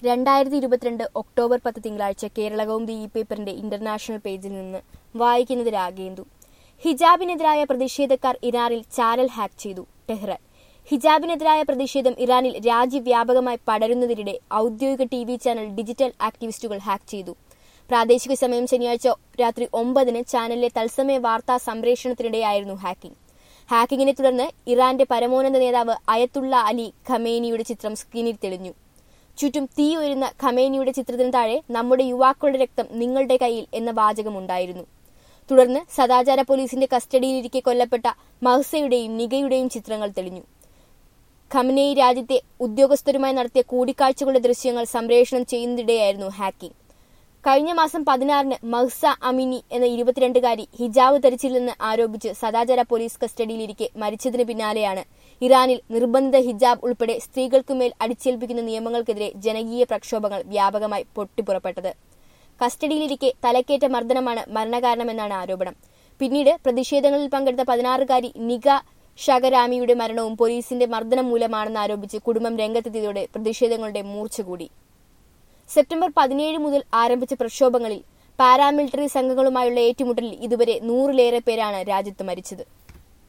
രണ്ടായിരത്തി ഇരുപത്തിരണ്ട് ഒക്ടോബർ പത്ത് തിങ്കളാഴ്ച കേരളകൗമുദി ഇ പേപ്പറിന്റെ ഇന്റർനാഷണൽ പേജിൽ നിന്ന് വായിക്കുന്നത് രാഗേന്ദു ഹിജാബിനെതിരായ പ്രതിഷേധക്കാർ ഇറാനിൽ ചാനൽ ഹാക്ക് ചെയ്തു ടെഹ്റാൻ ഹിജാബിനെതിരായ പ്രതിഷേധം ഇറാനിൽ രാജ്യവ്യാപകമായി പടരുന്നതിനിടെ ഔദ്യോഗിക ടി വി ചാനൽ ഡിജിറ്റൽ ആക്ടിവിസ്റ്റുകൾ ഹാക്ക് ചെയ്തു പ്രാദേശിക സമയം ശനിയാഴ്ച രാത്രി ഒമ്പതിന് ചാനലിലെ തത്സമയ വാർത്താ സംപ്രേഷണത്തിനിടെയായിരുന്നു ഹാക്കിംഗ് ഹാക്കിങ്ങിനെ തുടർന്ന് ഇറാന്റെ പരമോന്നത നേതാവ് അയത്തുള്ള അലി ഖമേനിയുടെ ചിത്രം സ്ക്രീനിൽ തെളിഞ്ഞു ചുറ്റും തീ ഉയരുന്ന ഖമേനിയുടെ ചിത്രത്തിന് താഴെ നമ്മുടെ യുവാക്കളുടെ രക്തം നിങ്ങളുടെ കയ്യിൽ എന്ന വാചകമുണ്ടായിരുന്നു തുടർന്ന് സദാചാര പോലീസിന്റെ കസ്റ്റഡിയിലിരിക്കെ കൊല്ലപ്പെട്ട മഹ്സയുടെയും നിഗയുടെയും ചിത്രങ്ങൾ തെളിഞ്ഞു ഖമനേയി രാജ്യത്തെ ഉദ്യോഗസ്ഥരുമായി നടത്തിയ കൂടിക്കാഴ്ചകളുടെ ദൃശ്യങ്ങൾ സംപ്രേഷണം ചെയ്യുന്നതിനിടെയായിരുന്നു ഹാക്കിംഗ് കഴിഞ്ഞ മാസം പതിനാറിന് മഹ്സ അമിനി എന്ന ഇരുപത്തിരണ്ടുകാരി ഹിജാബ് ധരിച്ചില്ലെന്ന് ആരോപിച്ച് സദാചാര പോലീസ് കസ്റ്റഡിയിലിരിക്കെ മരിച്ചതിന് പിന്നാലെയാണ് ഇറാനിൽ നിർബന്ധിത ഹിജാബ് ഉൾപ്പെടെ സ്ത്രീകൾക്കുമേൽ അടിച്ചേൽപ്പിക്കുന്ന നിയമങ്ങൾക്കെതിരെ ജനകീയ പ്രക്ഷോഭങ്ങൾ വ്യാപകമായി പൊട്ടിപ്പുറപ്പെട്ടത് കസ്റ്റഡിയിലിരിക്കെ തലക്കേറ്റ മർദ്ദനമാണ് മരണകാരണമെന്നാണ് ആരോപണം പിന്നീട് പ്രതിഷേധങ്ങളിൽ പങ്കെടുത്ത പതിനാറുകാരി നിഗ ഷഗരാമിയുടെ മരണവും പോലീസിന്റെ മർദ്ദനം മൂലമാണെന്ന് ആരോപിച്ച് കുടുംബം രംഗത്തെത്തിയതോടെ പ്രതിഷേധങ്ങളുടെ മൂർച്ച കൂടി സെപ്റ്റംബർ പതിനേഴ് മുതൽ ആരംഭിച്ച പ്രക്ഷോഭങ്ങളിൽ പാരാമിലിറ്ററി സംഘങ്ങളുമായുള്ള ഏറ്റുമുട്ടലിൽ ഇതുവരെ നൂറിലേറെ പേരാണ് രാജ്യത്ത് മരിച്ചത്